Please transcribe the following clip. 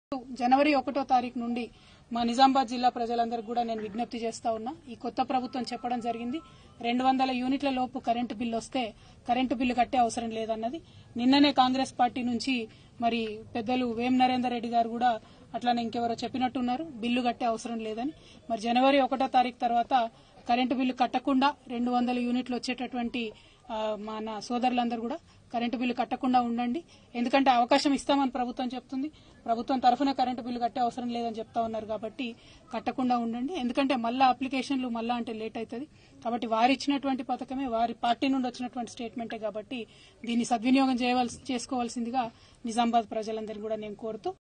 జనవరి ఒకటో తారీఖు నుండి మా నిజామాబాద్ జిల్లా ప్రజలందరికీ కూడా నేను విజ్ఞప్తి చేస్తా ఉన్నా ఈ కొత్త ప్రభుత్వం చెప్పడం జరిగింది రెండు వందల యూనిట్ల లోపు కరెంటు బిల్లు వస్తే కరెంటు బిల్లు కట్టే అవసరం లేదన్నది నిన్ననే కాంగ్రెస్ పార్టీ నుంచి మరి పెద్దలు వేం నరేందర్ రెడ్డి గారు కూడా అట్లానే ఇంకెవరో చెప్పినట్టున్నారు బిల్లు కట్టే అవసరం లేదని మరి జనవరి ఒకటో తారీఖు తర్వాత కరెంటు బిల్లు కట్టకుండా రెండు వందల యూనిట్లు వచ్చేటటువంటి ఆ, మన సోదరులందరూ కూడా కరెంటు బిల్లు కట్టకుండా ఉండండి ఎందుకంటే అవకాశం ఇస్తామని ప్రభుత్వం చెప్తుంది ప్రభుత్వం తరఫున కరెంటు బిల్లు కట్టే అవసరం లేదని చెప్తా ఉన్నారు కాబట్టి కట్టకుండా ఉండండి ఎందుకంటే మళ్ళా అప్లికేషన్లు మళ్ళా అంటే లేట్ అవుతుంది కాబట్టి వారు ఇచ్చినటువంటి పథకమే వారి పార్టీ నుండి వచ్చినటువంటి స్టేట్మెంటే కాబట్టి దీన్ని సద్వినియోగం చేయవలసి చేసుకోవాల్సిందిగా నిజామాబాద్ ప్రజలందరినీ కూడా నేను కోరుతూ